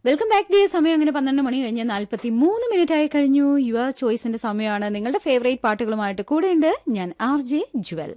welcome back day സമയം അങ്ങനെ പന്ത്രണ്ട് മണി കഴിഞ്ഞ് നാൽപ്പത്തി മൂന്ന് മിനിറ്റ് ആയി കഴിഞ്ഞു യുവർ ചോയ്സിന്റെ സമയമാണ് നിങ്ങളുടെ ഫേവറേറ്റ് പാട്ടുകളുമായിട്ട് കൂടെയുണ്ട് ഞാൻ ആർ ജെ ജുവൽ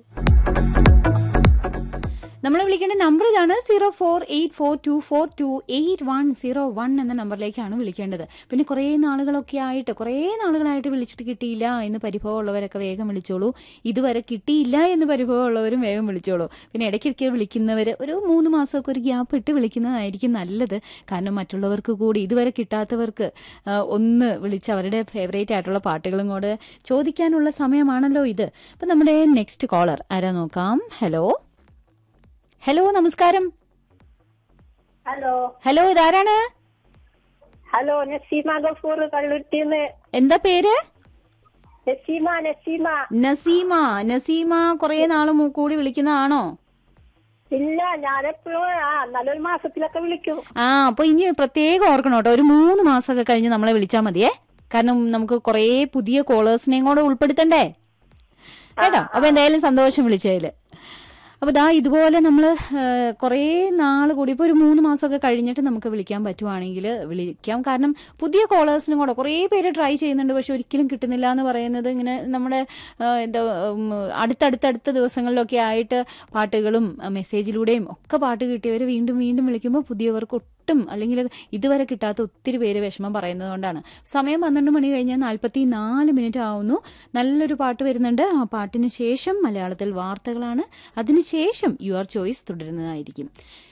നമ്മളെ വിളിക്കേണ്ട നമ്പർ ഇതാണ് zero four eight four two four two eight one zero one എന്ന നമ്പറിലേക്കാണ് വിളിക്കേണ്ടത് പിന്നെ കുറേ നാളുകളൊക്കെ ആയിട്ട് കുറേ നാളുകളായിട്ട് വിളിച്ചിട്ട് കിട്ടിയില്ല എന്ന് പരിഭവമുള്ളവരൊക്കെ വേഗം വിളിച്ചോളൂ ഇതുവരെ കിട്ടിയില്ല എന്ന് പരിഭവമുള്ളവരും വേഗം വിളിച്ചോളൂ പിന്നെ ഇടയ്ക്കിടയ്ക്ക് വിളിക്കുന്നവർ ഒരു മൂന്ന് മാസമൊക്കെ ഒരു ഗ്യാപ്പ് ഇട്ട് വിളിക്കുന്നതായിരിക്കും നല്ലത് കാരണം മറ്റുള്ളവർക്ക് കൂടി ഇതുവരെ കിട്ടാത്തവർക്ക് ആ, ഒന്ന് വിളിച്ച് അവരുടെ ഫേവറേറ്റ് ആയിട്ടുള്ള പാട്ടുകളും കൂടെ ചോദിക്കാനുള്ള സമയമാണല്ലോ ഇത് അപ്പം നമ്മുടെ നെക്സ്റ്റ് കോളർ ആരാ നോക്കാം ഹലോ ഹലോ നമസ്കാരം ഹലോ ഹലോ ഇതാരാണ് ഹലോ നസീമ ഗഫൂർ കള്ളുട്ടിന്ന് എന്താ പേര് നസീമ നസീമ നസീമ നസീമ കുറെ നാള് മു- കൂടി വിളിക്കുന്നതാണോ ഇല്ല ഞാനെപ്പോഴും ആ നല്ലൊരു മാസത്തിലൊക്കെ വിളിക്കും ആ അപ്പൊ ഇനി പ്രത്യേകം ഓർക്കണം കേട്ടോ ഒരു മൂന്ന് മാസമൊക്കെ കഴിഞ്ഞ് നമ്മളെ വിളിച്ചാൽ മതിയേ കാരണം നമുക്ക് കുറേ പുതിയ കോളേഴ്സിനെയും കൂടെ ഉൾപ്പെടുത്തണ്ടേ കേട്ടോ അപ്പൊ എന്തായാലും സന്തോഷം വിളിച്ചതില് അപ്പൊ ദാ ഇതുപോലെ നമ്മൾ കുറേ നാൾ കൂടി ഇപ്പൊ ഒരു മൂന്ന് മാസമൊക്കെ കഴിഞ്ഞിട്ട് നമുക്ക് വിളിക്കാൻ പറ്റുവാണെങ്കിൽ വിളിക്കാം കാരണം പുതിയ കോളേഴ്സിനും കൂടെ കുറേ പേര് ട്രൈ ചെയ്യുന്നുണ്ട് പക്ഷെ ഒരിക്കലും കിട്ടുന്നില്ല എന്ന് പറയുന്നത് ഇങ്ങനെ നമ്മുടെ ആ, എന്താ ഉം, അടുത്തടുത്തടുത്ത ദിവസങ്ങളിലൊക്കെ ആയിട്ട് പാട്ടുകളും ആ, മെസ്സേജിലൂടെയും ഒക്കെ പാട്ട് കിട്ടിയവർ വീണ്ടും വീണ്ടും വിളിക്കുമ്പോൾ പുതിയവർക്ക് ഒട്ടും അല്ലെങ്കിൽ ഇതുവരെ കിട്ടാത്ത ഒത്തിരി പേര് വിഷമം പറയുന്നത് കൊണ്ടാണ് സമയം പന്ത്രണ്ട് മണി കഴിഞ്ഞാൽ നാൽപ്പത്തി നാല് മിനിറ്റ് ആവുന്നു നല്ലൊരു പാട്ട് വരുന്നുണ്ട് ആ പാട്ടിന് ശേഷം മലയാളത്തിൽ വാർത്തകളാണ് അതിനുശേഷം യുവർ ചോയ്സ് തുടരുന്നതായിരിക്കും